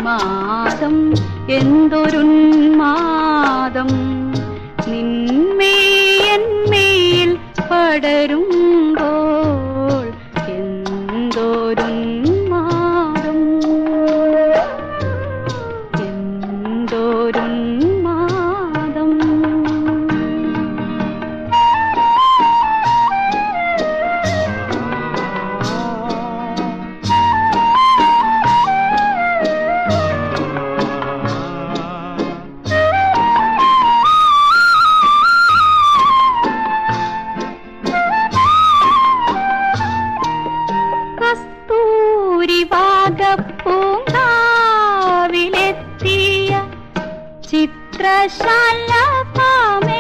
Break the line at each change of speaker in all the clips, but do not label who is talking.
ഉന്മാദം എന്തൊരുന്മാദം നിന്മേയന്മേൽ പടരുമ്പോൾ എന്തൊരുന്മാദം എന്തൊരുന്മാദം കസ്തൂരി വാഗപ്പൂങ്കാവിലെത്തിയ ചിത്രശാലഭാമേ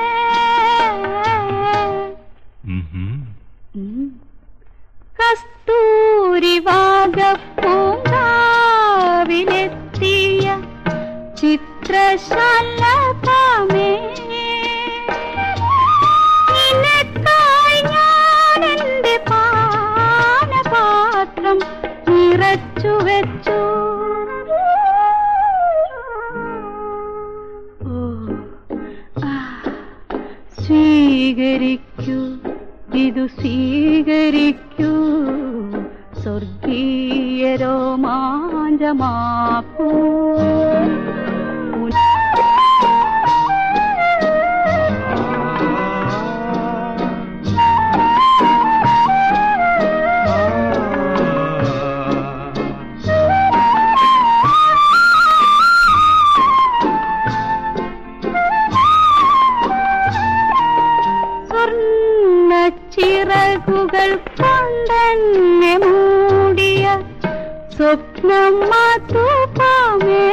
കസ്തൂരി വാഗപ്പൂങ്കാവിലെത്തിയ ചിത്രശാലഭാമേ നിനക്കായി ഞാനെന്റെ പാനപാത്രം നിറച്ചു വെച്ചു ഓ ആ സ്വീകരിക്കൂ ഇതു സ്വീകരിക്കൂ സ്വർഗീയ രോമാഞ്ചമാക്കൂ സ്വർണ്ണ ചിറകുകൾ കൊണ്ടെന്നെ മൂടിയ സ്വപ്നം മാതൃപാമേ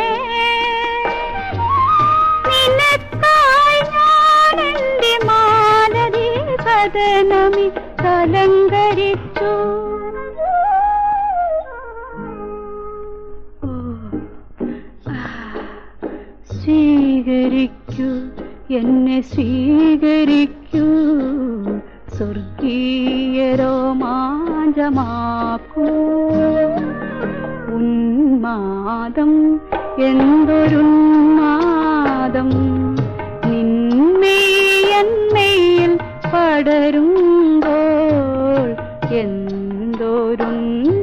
നിനക്കായി ഞാനെന്റെ മാലതി കഥനമി കലങ്കരിച്ചു ഓ ആ സ്വീകരിക്കൂ എന്നെ സ്വീകരിക്കൂ സ്വർഗീയ രോമാഞ്ചമാക്കൂ ഉന്മാദം എന്തൊരുന്മാദം നിന്മേയന്മേൽ പടരുമ്പോൾ എന്തൊരുന്മാദം